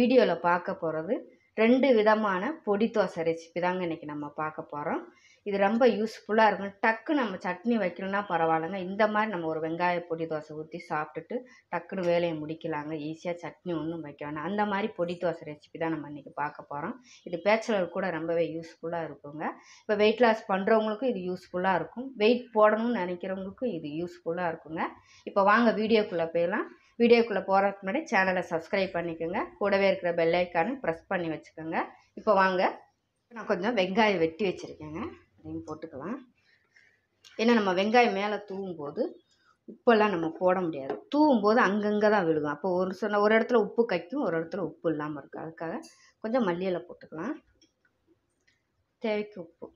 வீடியோவில் பார்க்க போகிறது ரெண்டு விதமான பொடி தோசை ரெசிபி தாங்க இன்றைக்கி நம்ம பார்க்க போகிறோம் இது ரொம்ப யூஸ்ஃபுல்லாக இருக்கும் டக்கு நம்ம சட்னி வைக்கணும்னா பரவாயில்லைங்க இந்த மாதிரி நம்ம ஒரு வெங்காய பொடி தோசை ஊற்றி சாப்பிட்டுட்டு டக்குன்னு வேலையை முடிக்கலாங்க ஈஸியாக சட்னி ஒன்றும் வைக்க வேணாம் அந்த மாதிரி பொடி தோசை ரெசிபி தான் நம்ம இன்றைக்கி பார்க்க போகிறோம் இது பேச்சுலர் கூட ரொம்பவே யூஸ்ஃபுல்லாக இருக்குங்க இப்போ வெயிட் லாஸ் பண்ணுறவங்களுக்கும் இது யூஸ்ஃபுல்லாக இருக்கும் வெயிட் போடணும்னு நினைக்கிறவங்களுக்கும் இது யூஸ்ஃபுல்லாக இருக்குங்க இப்போ வாங்க வீடியோக்குள்ளே போயிடலாம் வீடியோக்குள்ளே போகிறதுக்கு முன்னாடி சேனலை சப்ஸ்கிரைப் பண்ணிக்கோங்க கூடவே இருக்கிற பெல் ஐக்கானு ப்ரெஸ் பண்ணி வச்சுக்கோங்க இப்போ வாங்க நான் கொஞ்சம் வெங்காயம் வெட்டி வச்சுருக்கேங்க அதையும் போட்டுக்கலாம் ஏன்னா நம்ம வெங்காயம் மேலே தூவும் போது உப்பெல்லாம் நம்ம போட முடியாது தூவும் போது அங்கங்கே தான் விழுகும் அப்போ ஒரு சொன்ன ஒரு இடத்துல உப்பு கைக்கும் ஒரு இடத்துல உப்பு இல்லாமல் இருக்கும் அதுக்காக கொஞ்சம் மல்லியில போட்டுக்கலாம் தேவைக்கு உப்பு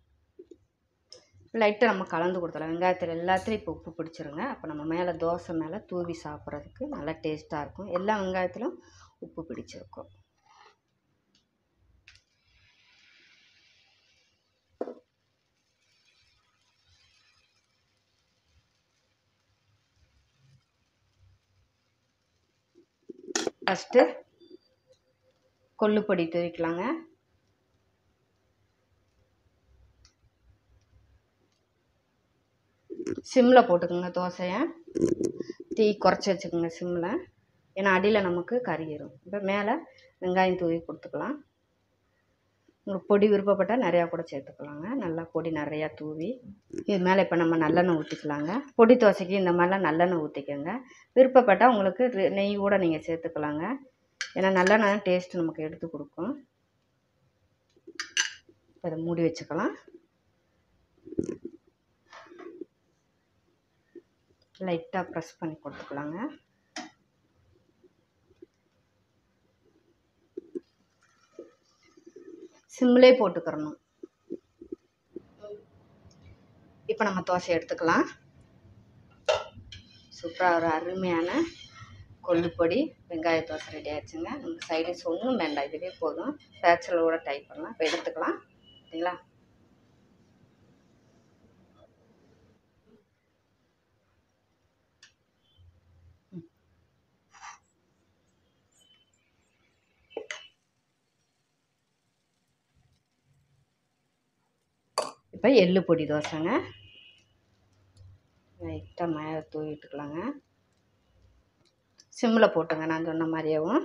லைட்டாக நம்ம கலந்து கொடுத்துடலாம் வெங்காயத்தில் எல்லாத்துலேயும் இப்போ உப்பு பிடிச்சிருங்க அப்போ நம்ம மேலே தோசை மேலே தூவி சாப்பிட்றதுக்கு நல்லா டேஸ்ட்டாக இருக்கும் எல்லா வெங்காயத்திலும் உப்பு பிடிச்சிருக்கும் ஃபஸ்ட்டு கொள்ளுப்பொடி தூவிக்கலாங்க சிம்மில் போட்டுக்கோங்க தோசையை தீ குறைச்சி வச்சுக்கோங்க சிம்மில் ஏன்னா அடியில் நமக்கு கறியிடும் இப்போ மேலே வெங்காயம் தூவி கொடுத்துக்கலாம் உங்களுக்கு பொடி விருப்பப்பட்டால் நிறையா கூட சேர்த்துக்கலாங்க நல்லா பொடி நிறையா தூவி இது மேலே இப்போ நம்ம நல்லெண்ணெய் ஊற்றிக்கலாங்க பொடி தோசைக்கு இந்த மாதிரிலாம் நல்லெண்ணெய் ஊற்றிக்கோங்க விருப்பப்பட்டால் உங்களுக்கு ரி- நெய் கூட நீங்கள் சேர்த்துக்கலாங்க ஏன்னா நல்லெண்ணெய் டேஸ்ட் நமக்கு எடுத்து கொடுக்கும் இப்போ இதை மூடி வச்சுக்கலாம் லைட்டாக ப்ரெஸ் பண்ணி கொடுத்துக்கலாங்க சிம்மிலே போட்டுக்கிறணும் இப்போ நம்ம தோசை எடுத்துக்கலாம் சூப்பராக ஒரு அருமையான கொள்ளுப்பொடி வெங்காய தோசை ரெடி ஆயிடுச்சுங்க நமக்கு சைடிஸ் ஒன்றும் வேண்டாம் இதுவே போதும் பேச்சலோட டைப் பண்ணலாம் இப்போ எடுத்துக்கலாம் சரிங்களா இப்போ எள்ளு பொடி தோசைங்க லைட்டாக மேலே தூவி விட்டுக்கலாங்க சிம்மில் போட்டுங்க நான் சொன்ன மாதிரியேவும்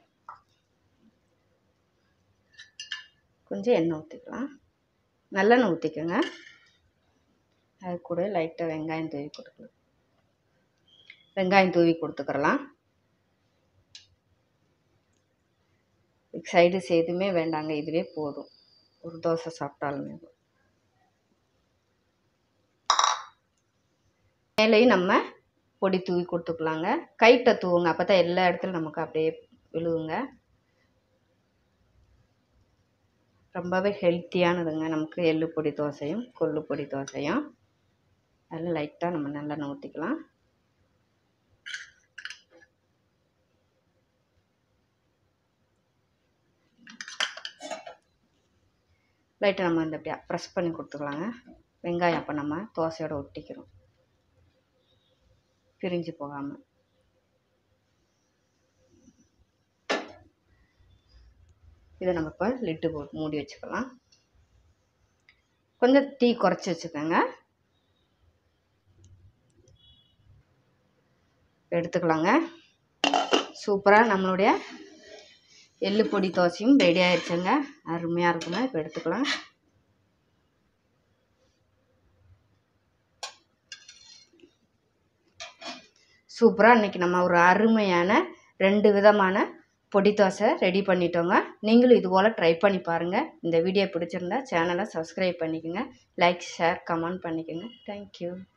கொஞ்சம் எண்ணெய் ஊற்றிக்கலாம் நல்லெண்ணெய் ஊற்றிக்கோங்க அது கூட லைட்டாக வெங்காயம் தூவி கொடுக்கலாம் வெங்காயம் தூவி கொடுத்துக்கிறலாம் சைடு எதுவுமே வேண்டாங்க இதுவே போதும் ஒரு தோசை சாப்பிட்டாலுமே மேலேயும் நம்ம பொடி தூவி கொடுத்துக்கலாங்க கைட்டை தூவுங்க அப்போ தான் எல்லா இடத்துலையும் நமக்கு அப்படியே விழுவுங்க ரொம்பவே ஹெல்த்தியானதுங்க நமக்கு எள்ளு பொடி தோசையும் கொள்ளு பொடி தோசையும் அதில் லைட்டாக நம்ம நல்லெண்ணெய் ஊற்றிக்கலாம் லைட்டாக நம்ம இந்த அப்படியே ப்ரெஸ் பண்ணி கொடுத்துக்கலாங்க வெங்காயம் அப்போ நம்ம தோசையோட ஒட்டிக்கிறோம் பிரிஞ்சு போகாமல் இதை நம்ம இப்போ லிட்டு போட்டு மூடி வச்சுக்கலாம் கொஞ்சம் டீ குறைச்சி வச்சுக்கோங்க எடுத்துக்கலாங்க சூப்பராக நம்மளுடைய எள்ளு பொடி தோசையும் ரெடி ஆயிடுச்சுங்க அருமையாக இருக்குங்க இப்போ எடுத்துக்கலாம் சூப்பராக இன்றைக்கி நம்ம ஒரு அருமையான ரெண்டு விதமான பொடி தோசை ரெடி பண்ணிட்டோங்க நீங்களும் இது போல் ட்ரை பண்ணி பாருங்கள் இந்த வீடியோ பிடிச்சிருந்தா சேனலை சப்ஸ்கிரைப் பண்ணிக்கோங்க லைக் ஷேர் கமெண்ட் பண்ணிக்கோங்க தேங்க்யூ